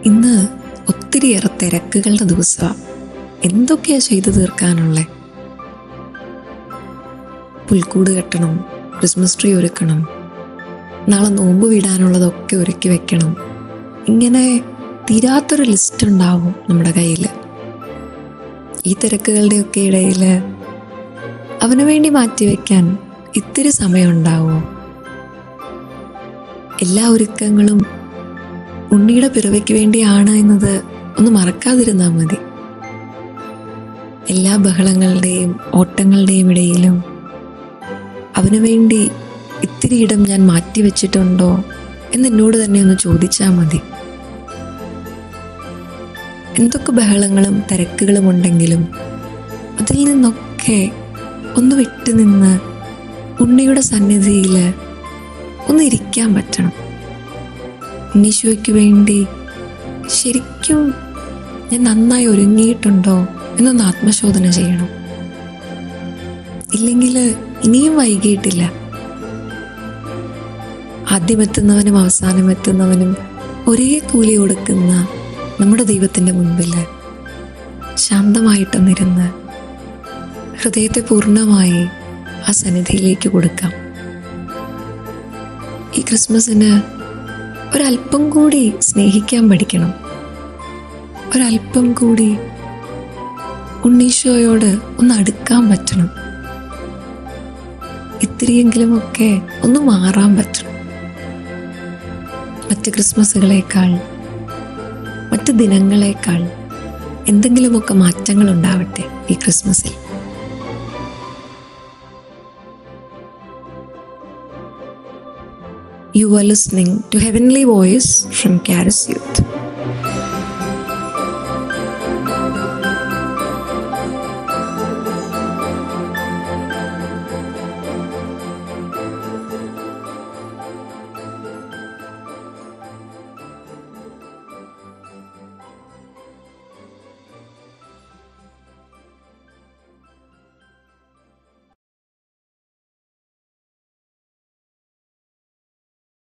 ഇന്ന് ഒത്തിരിയേറെ തിരക്കുകളുടെ ദിവസമാണ് എന്തൊക്കെയാ ചെയ്തു തീർക്കാനുള്ളത് പുൽക്കൂട് കെട്ടണം ക്രിസ്മസ് ട്രീ ഒരുക്കണം നാളെ നോമ്പ് വിടാനുള്ളതൊക്കെ ഒരുക്കി വെക്കണം ഇങ്ങനെ തീരാത്തൊരു ലിസ്റ്റ് ഉണ്ടാവും നമ്മുടെ കയ്യിൽ ഈ തിരക്കുകളുടെയൊക്കെ ഇടയിൽ അവന് വേണ്ടി മാറ്റിവെക്കാൻ ഇത്തിരി സമയം ഉണ്ടാവുമോ എല്ലാ ഒരുക്കങ്ങളും ഉണ്ണിയുടെ പിറവയ്ക്ക് വേണ്ടിയാണ് എന്നത് ഒന്ന് മറക്കാതിരുന്നാൽ മതി എല്ലാ ബഹളങ്ങളുടെയും ഓട്ടങ്ങളുടെയും ഇടയിലും അവന് വേണ്ടി ഇത്തിരി ഇടം ഞാൻ മാറ്റിവെച്ചിട്ടുണ്ടോ എന്ന് എന്നോട് തന്നെ ഒന്ന് ചോദിച്ചാൽ മതി എന്തൊക്കെ ബഹളങ്ങളും തിരക്കുകളും ഉണ്ടെങ്കിലും അതിൽ നിന്നൊക്കെ ഒന്ന് വിട്ടുനിന്ന് ഉണ്ണിയുടെ സന്നിധിയിൽ ഒന്ന് ഇരിക്കാൻ പറ്റണം ഉണ്ണീശോയ്ക്ക് വേണ്ടി ശരിക്കും ഞാൻ നന്നായി ഒരുങ്ങിയിട്ടുണ്ടോ എന്നൊന്ന് ആത്മശോധന ചെയ്യണം ഇല്ലെങ്കിൽ ഇനിയും വൈകിയിട്ടില്ല ആദ്യം എത്തുന്നവനും അവസാനം എത്തുന്നവനും ഒരേ കൂലി കൊടുക്കുന്ന നമ്മുടെ ദൈവത്തിൻ്റെ മുൻപിൽ ശാന്തമായിട്ടൊന്നിരുന്ന് ഹൃദയത്തെ പൂർണ്ണമായി ആ സന്നിധിയിലേക്ക് കൊടുക്കാം ഈ ക്രിസ്മസിന് ഒരല്പം കൂടി സ്നേഹിക്കാൻ പഠിക്കണം ഒരല്പം കൂടി ഉണ്ണീശോയോട് ഒന്ന് അടുക്കാൻ പറ്റണം ഇത്തിരിയെങ്കിലുമൊക്കെ ഒന്ന് മാറാൻ പറ്റണം മറ്റ് ക്രിസ്മസുകളേക്കാൾ മറ്റ് ദിനങ്ങളേക്കാൾ എന്തെങ്കിലുമൊക്കെ മാറ്റങ്ങൾ ഉണ്ടാവട്ടെ ഈ ക്രിസ്മസിൽ You are listening to Heavenly Voice from Caris Youth.